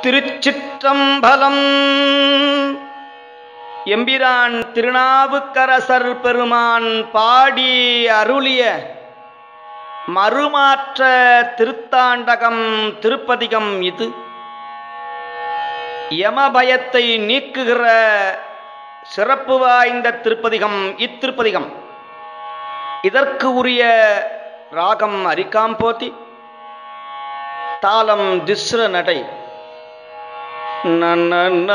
திருச்சிற்றம்பலம் எம்பிரான் திருநாவுக்கரசர் பெருமான் பாடி அருளிய மறுமாற்ற திருத்தாண்டகம் திருப்பதிகம் இது யமபயத்தை நீக்குகிற சிறப்பு வாய்ந்த திருப்பதிகம் இத்திருப்பதிகம் இதற்கு உரிய ராகம் அரிக்காம்போதி தாளம் திஸ்ர நடை நன்ன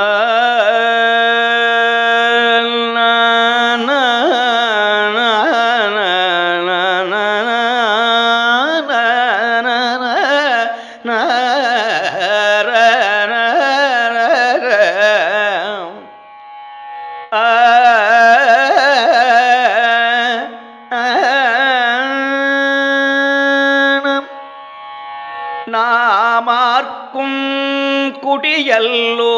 நாமார்க்கும் குடியல்லோ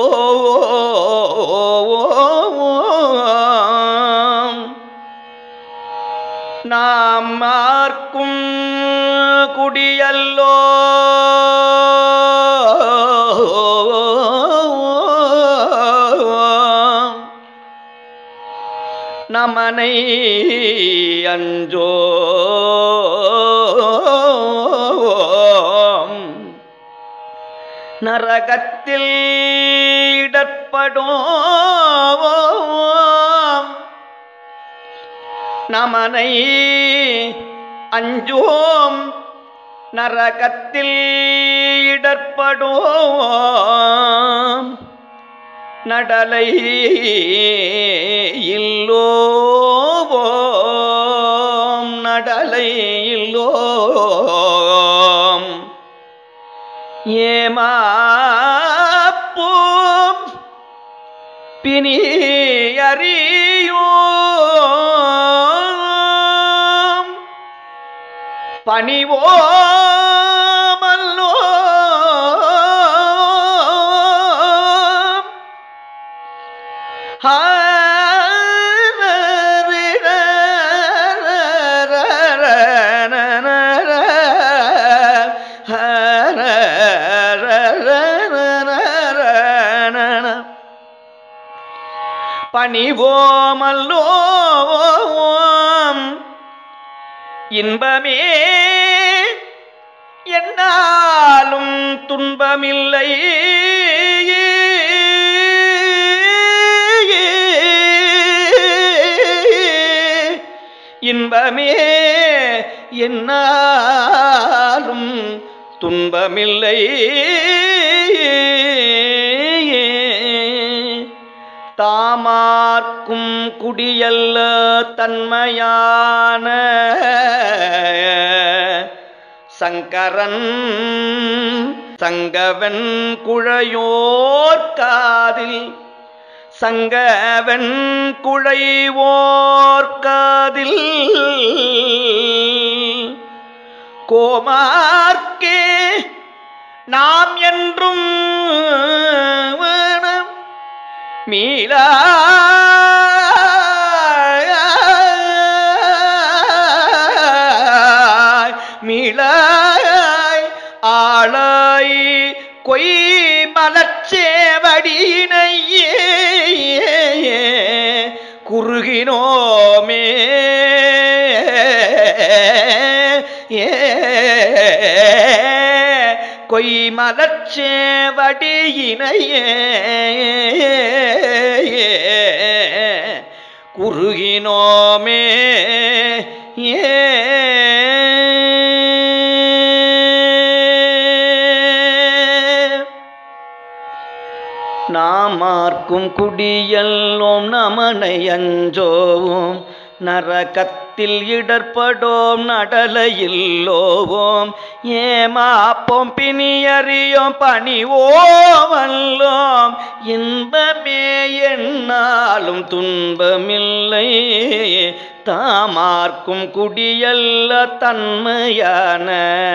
நாம் மார்க்கும் குடியல்லோ நமனை அஞ்சோ நரகத்தில் இடப்படும் நமனை அஞ்சோம் நரகத்தில் இடப்படும் நடலை இல்லோவோம் நடலை இல்லோம் ஏமாப்போம் பிணி அறியோம் பணிவோமல்லோ பணிவோமல்லோம் இன்பமே என்னாலும் துன்பமில்லை இன்பமே என்னாலும் துன்பமில்லை தாமார்க்கும் குடியல்ல தன்மையான சங்கரன் சங்கவன் குழையோர்காதில் சங்கவன் குழைவோர்காதில் கோமார்க்கே நாம் என்றும் வேணம் மீளா மீளாய் ஆளாய் கொய் மலச்சேவடியினையே குறுகினோமே ஏ கொய் மலச்சேவடியினையே குறுகினோமே ஏ நாமார்க்கும் குடியல்லோம் நமனை அஞ்சோவோம் நரகத்தில் இடர்படோம் நடலையில்லோவோம் ஏமாப்போம் பிணியறியோம் பணிவோமல்லோம் இன்பமே என்னாலும் துன்பமில்லை தாமார்க்கும் குடியல்ல தன்மையான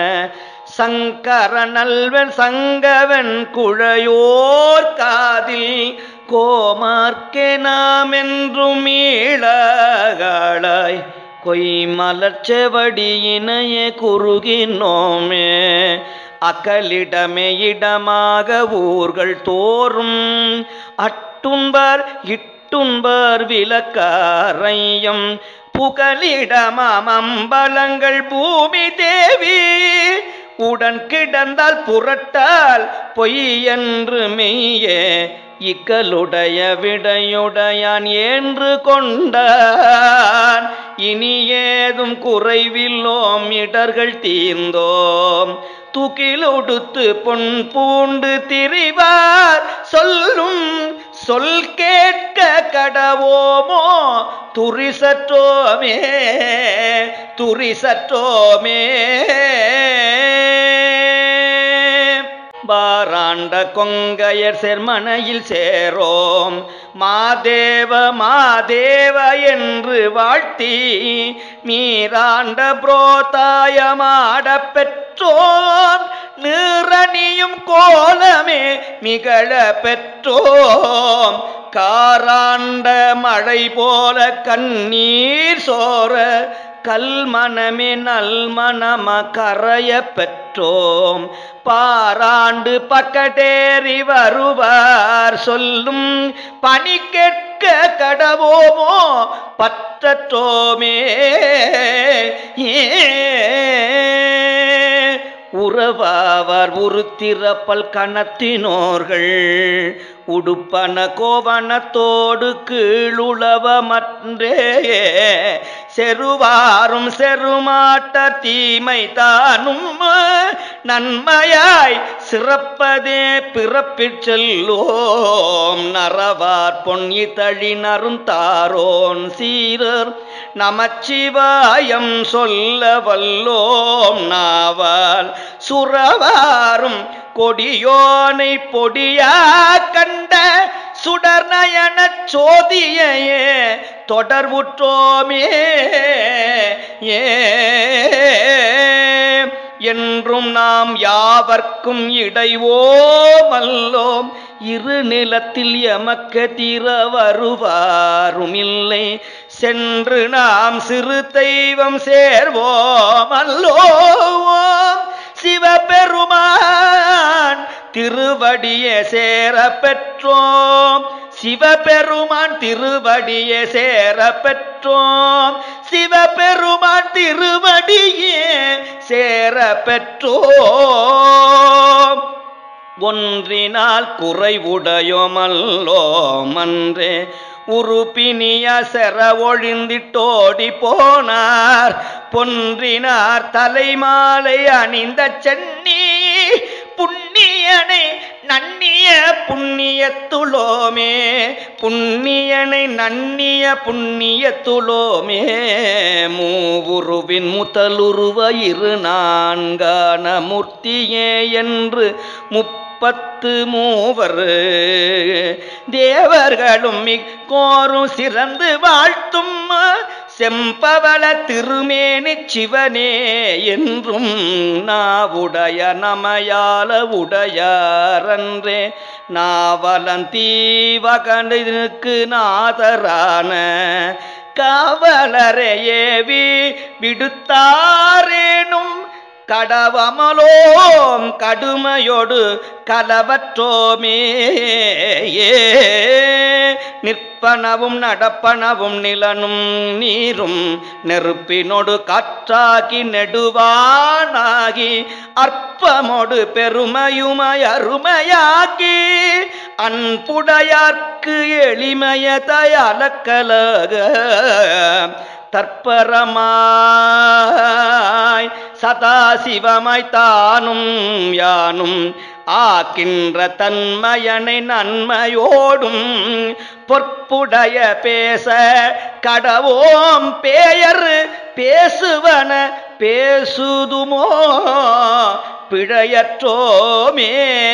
சங்கரனல்வன் சங்கவன் குழையோர் காதில் கோமார்க்கே நாம் என்றும் ஈழகாளாய் கொய் மலர்ச்செவடியினையே குறுகினோமே அகலிடமே இடமாக ஊர்கள் தோறும் அட்டுண்பர் இட்டுண்பர் விளக்காரையம் புகலிடமாம் அம்பலங்கள் பூமி தேவி உடன் கிடந்தால் புரட்டால் பொய் என்று மெய்யே இக்கலுடைய விடையுடையான் என்று கொண்டான் இனி ஏதும் குறைவில்லோம் இடர்கள் தீர்ந்தோம் தூக்கிலொடுத்து பொன் பூண்டு திரிவார் சொல்லும் சொல் கேட்க கடவோமோ துரிசற்றோமே துரிசற்றோமே பாராண்ட கொங்கையர் செர்மனையில் சேரோம் மாதேவ மாதேவ என்று வாழ்த்தி மீராண்ட புரோதாயமாட பெற்றோம் நிறணியும் கோலமே மிகழ பெற்றோம் காராண்ட மழை போல கண்ணீர் சோர கல்மனமே நல்மனம கரைய பெற்றோம் பாராண்டு பக்கடேறி வருவார் சொல்லும் பணி கேட்க கடவோமோ பற்றற்றோமே உறவாவார் உருத்திரப்பல் கணத்தினோர்கள் உடுப்பன கோவணத்தோடு கீழுளவமன்றே செருவாரும் செருமாட்ட தீமை தானும் நன்மையாய் சிறப்பதே பிறப்பிற் செல்லோம் நரவார் பொன் இதழினரும் தாரோன் சீரர் நமச்சிவாயம் சொல்ல வல்லோம் நாவால் சுரவாரும் கொடியோனை பொடியா கண்ட சுடர்நயன சோதியையே தொடர்வுற்றோமே ஏ என்றும் நாம் யாவர்க்கும் இடைவோமல்லோம் இரு நிலத்தில் எமக்க தீர வருவாரும் இல்லை சென்று நாம் சிறு தெய்வம் சேர்வோம் அல்லோம் சிவபெருமான் திருவடியே சேர பெற்றோம் சிவபெருமான் திருவடியே சேர பெற்றோம் சிவபெருமான் திருவடியே சேர பெற்றோம் ஒன்றினால் குறைவுடையோமல்லோம் அன்றே உருப்பினிய செற ஒழிந்திட்டோடி போனார் பொன்றினார் தலைமாலை அணிந்த சென்னி புண்ணியனை நன்னிய புண்ணியத்துளோமே புண்ணியனை நன்னிய புண்ணியத்துளோமே மூவுருவின் முதலுருவ இரு நான்கான மூர்த்தியே என்று முப்பத்து மூவர் தேவர்களும் மிக்கோரும் சிறந்து வாழ்த்தும் செம்பவள திருமேனி சிவனே என்றும் நாவுடைய நமையால உடையாரன்றே நாவலந்தீவகனுக்கு நாதரான காவலரே ஏவி விடுத்தாரேனும் கடவமலோம் கடுமையொடு கலவற்றோமே ஏ நிற்பனவும் நடப்பனவும் நிலனும் நீரும் நெருப்பினொடு காற்றாகி நெடுவானாகி அற்பமொடு பெருமையுமை அருமையாக்கி அன்புடையார்க்கு எளிமைய தயலக்கலக தற்பரமாய் சதாசிவமாய் தானும் யானும் ஆக்கின்ற தன்மையனை நன்மையோடும் பொற்புடைய பேச கடவோம் பேயர் பேசுவன பேசுதுமோ பிழையற்றோமே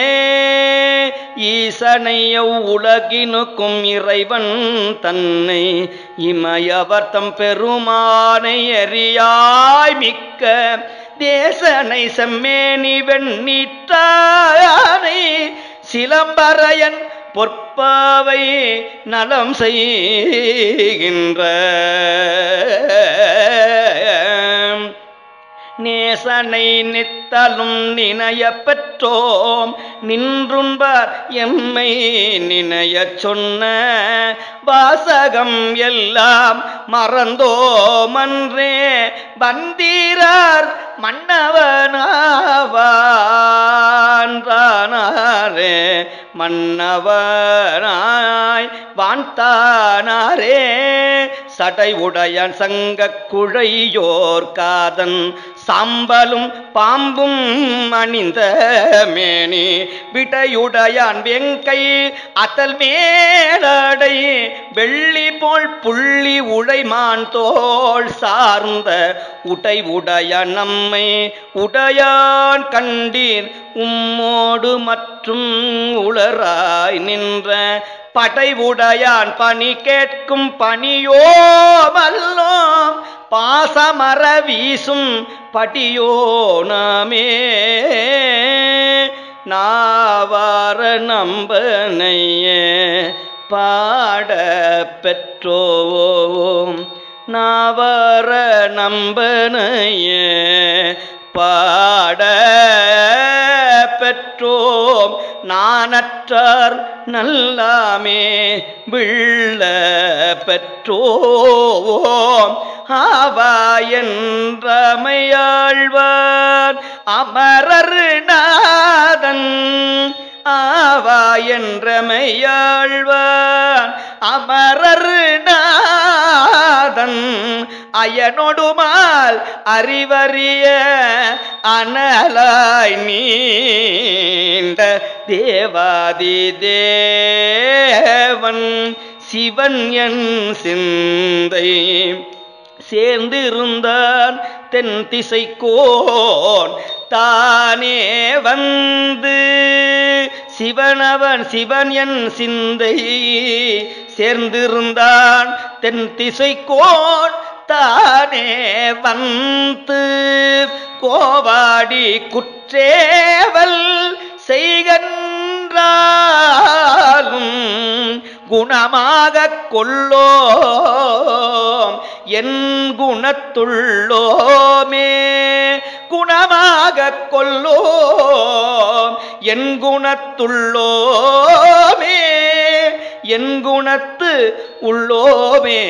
ஈசனையவ் உலகினுக்கும் இறைவன் தன்னை இமயவர்த்தம் பெருமானை எரியாய் மிக்க தேசனை செம்மேனி வெண்ணீற்றானை சிலம்பரையன் பொற்பாவை நலம் செய்கின்ற நேசனை நித்தலும் நினைய பெற்றோம் நின்றுண்பார் எம்மை நினையச் சொன்ன வாசகம் எல்லாம் மறந்தோமன்றே வந்தீரார் மன்னவனாவான்றானாரே மன்னவனாய் வான்தானாரே சடை உடையான் சங்கக் குழையோர் காதன் சாம்பலும் பாம்பும் அணிந்த மேனி விடையுடையான் வெங்கை அத்தல் மேலடை வெள்ளி போல் புள்ளி உழைமான் தோள் சார்ந்த உடை உடைய நம்மை உடையான் கண்டீர் உம்மோடு மற்றும் உளராய் நின்ற படை உடையான் பணி கேட்கும் பணியோ வல்லோம் பாசமர வீசும் படியோ நாமே நாவார நம்பனையே பாட பெற்றோம் நாவர நம்பனையே பாட பெற்றோம் நானற்றார் நல்லாமே விள்ள பெற்றோம் ஆவா என்றமையாழ்வார் அமரர் நாதன் ஆவா என்றமையாழ்வார் அமரர் நாதன் அயனொடுமால் அறிவறிய அனலாய் நீண்ட தேவாதி தேவன் சிவன் என் சிந்தை சேர்ந்திருந்தான் தென் திசைக்கோன் தானே வந்து சிவனவன் சிவன் என் சிந்தை சேர்ந்திருந்தான் தென் திசைக்கோன் தானே வந்து கோவாடி குற்றேவல் செய்கின்றாலும் குணமாகக் கொள்ளோம் என் குணத்துள்ளோமே குணமாகக் கொள்ளோம் என் குணத்துள்ளோமே என் குணத்து உள்ளோமே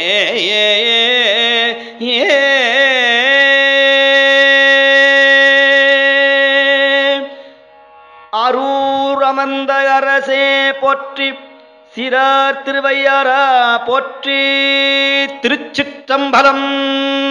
அரூர் அமர்ந்த அரசே போற்றி சிறார் திருவையாரா போற்றி திருச்சிற்றம்பலம்